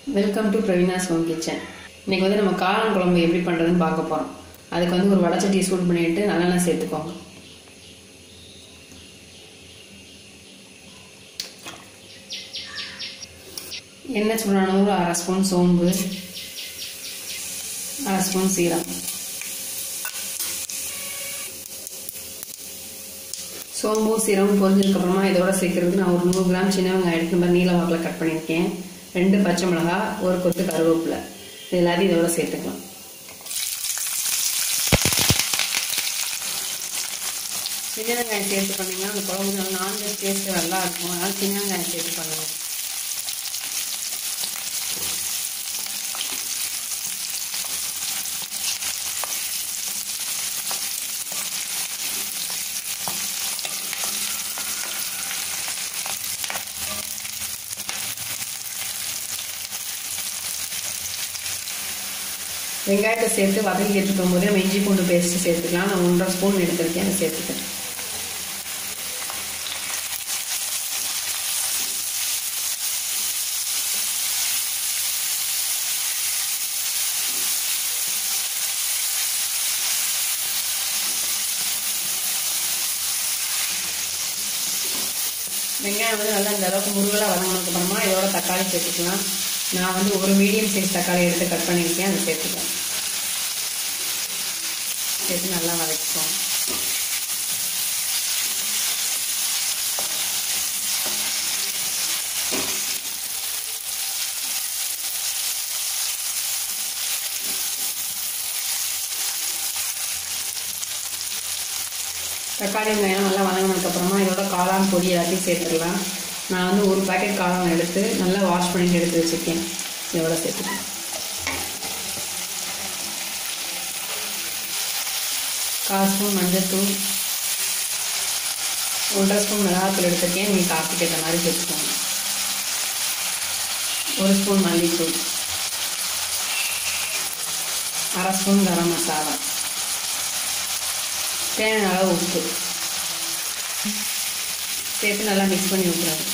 welcome to Praveena's home kitchen இன்னைக்கு வந்து நம்ம காளான் குழம்பு எப்படி பண்ணுறதுன்னு பார்க்க போகிறோம் அதுக்கு வந்து ஒரு வடச்சட்டி சூடு பண்ணிட்டு நல்லெண்ணெய் சேர்த்துக்கோங்க எண்ணெய் சூடான ஒரு அரை ஸ்பூன் சோம்பு அரை ஸ்பூன் சீரகம் சோம்பு சீரகம் பொரிஞ்சதுக்கப்புறமா இதோட சேர்க்கறதுக்கு நான் ஒரு நூறு கிராம் சின்ன வெங்காயம் எடுத்து மாதிரி நீல வாக்கில் கட் பண்ணியிருக்கேன் ரெண்டு பச்சை மிளகா ஒரு கொத்து கருவேப்பிலை இது எல்லாத்தையும் இதோட சேர்த்துக்கலாம் சின்ன வெங்காயம் சேர்த்து பண்ணிங்கன்னா அந்த குழம்பு நல்லா நான்வெஜ் டேஸ்ட் நல்லா இருக்கும் அதனால சின்ன வெங்காயம் சேர்த்து பண்ணுங்க வெங்காயத்தை சேர்த்து வதக்கி எடுத்துக்கும் போதே நம்ம இஞ்சி பூண்டு பேஸ்ட்டு சேர்த்துக்கலாம் நான் ஒன்றரை ஸ்பூன் எடுத்திருக்கேன் அதை சேர்த்துக்கேன் வெங்காயம் வந்து நல்லா இந்த அளவுக்கு முருகலாக வதங்கினதுக்கு அப்புறமா இதோட தக்காளி சேர்த்துக்கலாம் நான் வந்து ஒரு மீடியம் சைஸ் தக்காளி எடுத்து கட் பண்ணியிருக்கேன் அதை சேர்த்துக்கலாம் சேர்த்து நல்லா வதக்கிக்குவோம் தக்காளி வெங்காயம் நல்லா வதங்கினதுக்கப்புறமா இதோட காளான் பொடி எல்லாத்தையும் சேர்த்துக்கலாம் நான் வந்து ஒரு பேக்கெட் காளான் எடுத்து நல்லா வாஷ் பண்ணிட்டு எடுத்து வச்சுருக்கேன் இதோட சேர்த்துக்கலாம் கால் ஸ்பூன் மஞ்சள்தூள் ஒன்றரை ஸ்பூன் மிளகாத்தூள் எடுத்துருக்கேன் நீங்கள் காப்பிக்கு ஏற்ற மாதிரி சேர்த்துக்கோங்க ஒரு ஸ்பூன் மல்லித்தூள் அரை ஸ்பூன் கரம் மசாலா தேவையான அளவு உப்பு சேர்த்து நல்லா மிக்ஸ் பண்ணி விட்டுறாங்க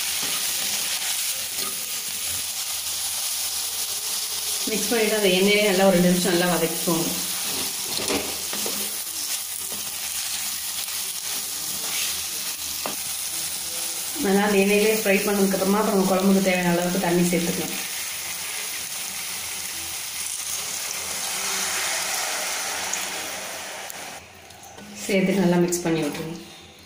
மிக்ஸ் பண்ணிவிட்டு அந்த எண்ணெயிலே நல்லா ஒரு ரெண்டு நிமிஷம் நல்லா வதக்கிக்கோங்க நல்லா அந்த எண்ணெயிலே ஃப்ரை பண்ணதுக்கப்புறமா அப்புறம் குழம்புக்கு தேவையான அளவுக்கு தண்ணி சேர்த்துக்கலாம் சேர்த்து நல்லா மிக்ஸ் பண்ணி விட்டுருங்க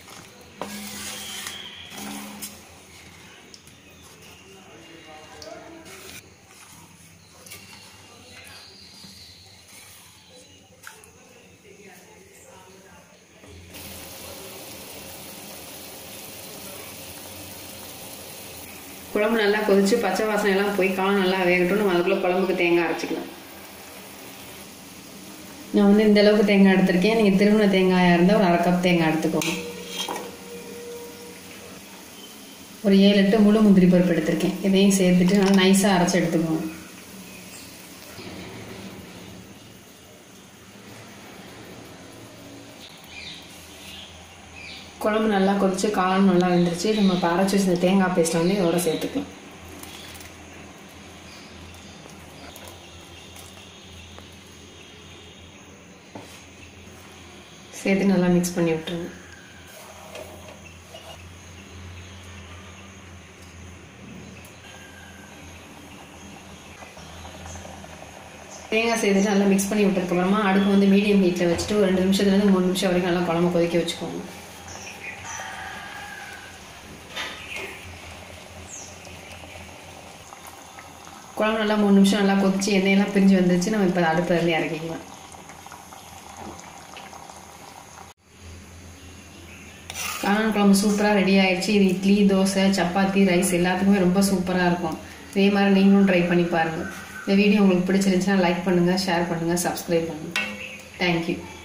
குழம்பு நல்லா கொதிச்சு பச்சை வாசனை எல்லாம் போய் காலம் நல்லா வேகட்டும் நம்ம அதுக்குள்ளே குழம்புக்கு தேங்காய் அரைச்சிக்கலாம் நான் வந்து இந்த அளவுக்கு தேங்காய் எடுத்திருக்கேன் நீங்கள் திருமண தேங்காயாக இருந்தால் ஒரு அரை கப் தேங்காய் எடுத்துக்கோங்க ஒரு ஏழு எட்டு முழு முந்திரி பருப்பு எடுத்திருக்கேன் இதையும் சேர்த்துட்டு நல்லா நைஸாக அரைச்சி எடுத்துக்கோங்க குழம்பு நல்லா கொதிச்சு காலம் நல்லா வெந்துருச்சு நம்ம இப்போ அரைச்சி வச்சிருந்த தேங்காய் பேஸ்ட்டை வந்து இதோட சேர்த்துக்கலாம் சேர்த்து நல்லா மிக்ஸ் பண்ணி விட்டுருங்க தேங்காய் சேர்த்துட்டு நல்லா மிக்ஸ் பண்ணி விட்டதுக்கப்புறமா அடுப்பு வந்து மீடியம் ஹீட்டில் வச்சுட்டு ஒரு ரெண்டு நிமிஷத்துலேருந்து மூணு நிமிஷம் வரைக்கும் நல்லா குழம்பு கொதிக்க வச்சுக்கோங்க குழம்பு நல்லா மூணு நிமிஷம் நல்லா கொதிச்சு எண்ணெயெல்லாம் பிரிஞ்சு வந்துருச்சு நம்ம இப்போ அடுப்புலேருந்து இறக்கிக்கலாம் காளான் குழம்பு சூப்பராக ரெடி ஆயிடுச்சு இது இட்லி தோசை சப்பாத்தி ரைஸ் எல்லாத்துக்குமே ரொம்ப சூப்பராக இருக்கும் இதே மாதிரி நீங்களும் ட்ரை பண்ணி பாருங்கள் இந்த வீடியோ உங்களுக்கு பிடிச்சிருந்துச்சுன்னா லைக் பண்ணுங்கள் ஷேர் பண்ணுங்கள் சப்ஸ்கிரைப் பண்ணுங்கள் தேங்க்யூ